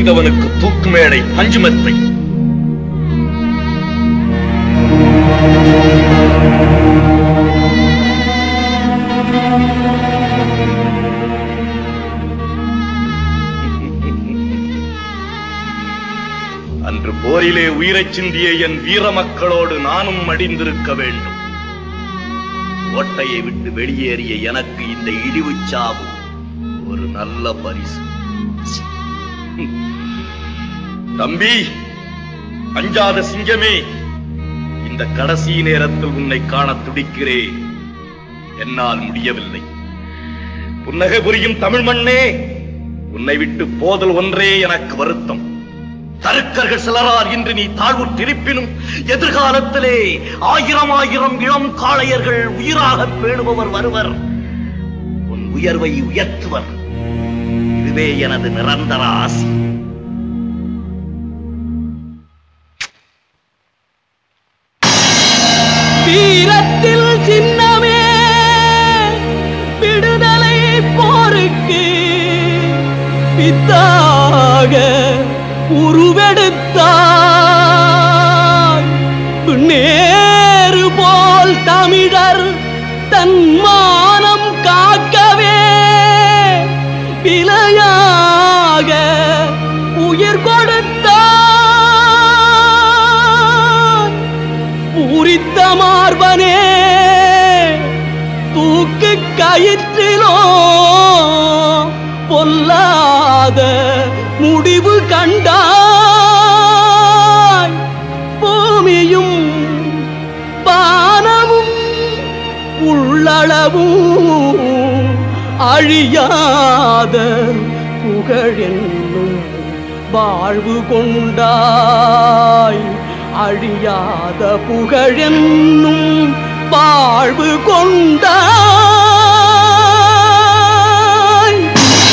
துணிந்தவனுக்கு தூக்கு மேடை பஞ்சுமெத்தை அன்று போரிலே உயிரைச் சிந்திய என் வீர மக்களோடு நானும் மடிந்திருக்க வேண்டும் கோட்டையை விட்டு வெளியேறிய எனக்கு இந்த இழிவுச் சாவு ஒரு நல்ல பரிசு தம்பி அஞ்சாத சிங்கமே இந்த கடைசி நேரத்தில் உன்னை காண துடிக்கிறேன் என்னால் முடியவில்லை புன்னகை புரியும் தமிழ் மண்ணே உன்னை விட்டு போதல் ஒன்றே எனக்கு வருத்தம் தருக்கர்கள் சிலரால் இன்று நீ தாழ்வுற்றிருப்பினும் எதிர்காலத்திலே ஆயிரம் ஆயிரம் இளம் காளையர்கள் உயிராக பேணுபவர் வருவர் உன் உயர்வை உயர்த்துவர் இதுவே எனது நிரந்தர ஆசை வீரத்தில் சின்னமே விடுதலை போருக்கு பித்தாக உருவெடுத்தாய் நேரு போல் தமிழர் தன் மானம் காக்கவே விலையாக உயிர் கொடுத்தாய் பூரித்த மார்பனே தூக்கு கயிற்றிலோ பொல்லாத முடிவு கண்டாய் பூமியும் பானமும் உள்ளளவும் அழியாத புகழென்னும் வாழ்வு கொண்டாய் அழியாத புகழென்னும் வாழ்வு கொண்டாய்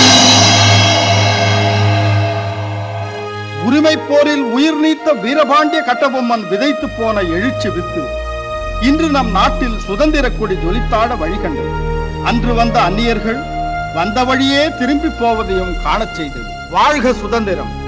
உரிமைப் போரில் உயிர் நீத்த வீரபாண்டிய கட்டபொம்மன் விதைத்து போன எழுச்சி வித்து இன்று நம் நாட்டில் சுதந்திர கொடி ஜொலித்தாட வழிகண்டது அன்று வந்த அந்நியர்கள் வந்த வழியே திரும்பி போவதையும் காணச் செய்தது வாழ்க சுதந்திரம்